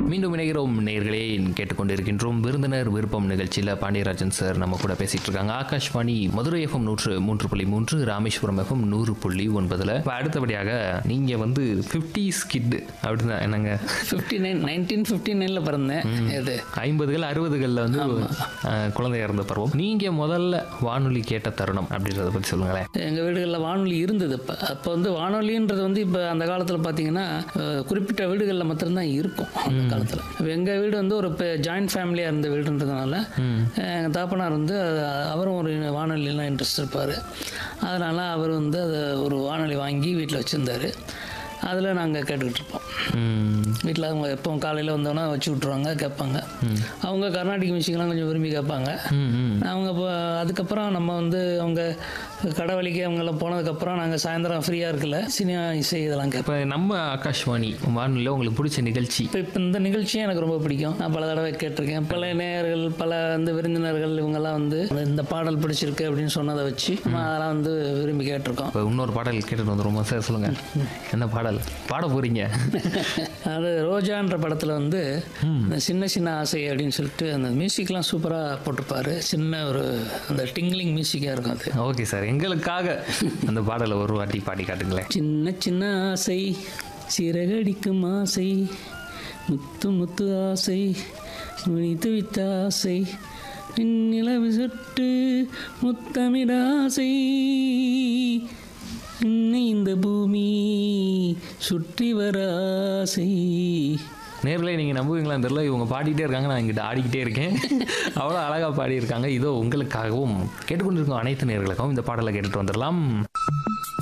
மீண்டும் இணைகிறோம் நேர்களே கேட்டுக்கொண்டிருக்கின்றோம் விருந்தினர் விருப்பம் நிகழ்ச்சியில் பாண்டியராஜன் சார் நம்ம கூட பேசிட்டு இருக்காங்க ஆகாஷ்வாணி மதுரை எஃப்எம் நூற்று மூன்று புள்ளி மூன்று ராமேஸ்வரம் எஃப்எம் நூறு புள்ளி ஒன்பதுல இப்போ அடுத்தபடியாக நீங்க வந்து ஃபிஃப்டி ஸ்கிட் அப்படின்னா என்னங்க ஃபிஃப்டி நைன் நைன்டீன் ஃபிஃப்டி நைனில் பிறந்தேன் இது ஐம்பதுகள் அறுபதுகளில் வந்து அஹ், குழந்தை இறந்த பருவம் நீங்க முதல்ல வானொலி கேட்ட தருணம் அப்படின்றத பத்தி சொல்லுங்களேன் எங்கள் வீடுகளில் வானொலி இருந்தது இப்போ அப்போ வந்து வானொலின்றது வந்து இப்போ அந்த காலத்தில் பார்த்தீங்கன்னா அஹ், குறிப்பிட்ட வீடுகளில் மாத்திரம்தான் இருக்கும் அந்த காலத்தில் இப்போ எங்கள் வீடு வந்து ஒரு ஜாயின்ட் ஃபேமிலியாக இருந்த வீடுன்றதுனால எங்கள் தாப்பனார் வந்து அஹ், அவரும் ஒரு வானொலியெலாம் இன்ட்ரெஸ்ட் இருப்பார் அதனால் அவர் வந்து அதை ஒரு வானொலி வாங்கி வீட்டில் வச்சுருந்தாரு அதில் நாங்கள் கேட்டுக்கிட்டு இருப்போம் ம், வீட்டில் அவங்க எப்போ காலையில் வந்தோன்னா வச்சு விட்ருவாங்க கேட்பாங்க அவங்க கர்நாடிக் மியூசிக்லாம் கொஞ்சம் விரும்பி கேட்பாங்க ம், ம். அவங்க இப்போ அதுக்கப்புறம் நம்ம வந்து அவங்க கடவழிக்கு அவங்கெல்லாம் போனதுக்கப்புறம் நாங்கள் சாயந்தரம் ஃப்ரீயாக இருக்கல சினிமா இசை இதெல்லாம் கேட்போம் இப்போ நம்ம ஆகாஷ்வாணி வானொலியில் உங்களுக்கு பிடிச்ச நிகழ்ச்சி இப்போ இப்போ இந்த நிகழ்ச்சியும் எனக்கு ரொம்ப பிடிக்கும் நான் பல தடவை கேட்டிருக்கேன் பல நேயர்கள் பல வந்து விருந்தினர்கள் இவங்கெல்லாம் வந்து இந்த பாடல் பிடிச்சிருக்கு அப்படின்னு சொன்னதை வச்சு நம்ம அதெல்லாம் வந்து விரும்பி கேட்டிருக்கோம் இப்போ இன்னொரு பாடல் கேட்டுட்டு வந்துருமா சார் சொல்லுங்க என்ன பாடல் பாட போறீங்க அது ரோஜான்ற படத்தில் வந்து இந்த சின்ன சின்ன ஆசை அப்படின்னு சொல்லிட்டு அந்த மியூசிக்லாம் சூப்பராக போட்டிருப்பாரு சின்ன ஒரு அந்த டிங்லிங் மியூசிக்காக இருக்கும் அது ஓகே சார் எங்களுக்காக அந்த பாடலை ஒரு வாட்டி பாடி காட்டுங்களேன் சின்ன சின்ன ஆசை சிறகடிக்கும் ஆசை முத்து முத்து ஆசை முடித்து வித்த ஆசை நிலவு சுட்டு முத்தமிட ஆசை என்னை இந்த பூமி சுற்றி வர ஆசை நேரில் நீங்கள் நம்புவீங்களா தெரியல இவங்க பாடிட்டே இருக்காங்க நான் இங்கிட்ட ஆடிக்கிட்டே இருக்கேன் அவ்வளோ அழகாக பாடியிருக்காங்க இதோ உங்களுக்காகவும் கேட்டுக்கொண்டிருக்கும் அனைத்து நேர்களுக்கும் இந்த பாடலை கேட்டுட்டு வந்துடலாம்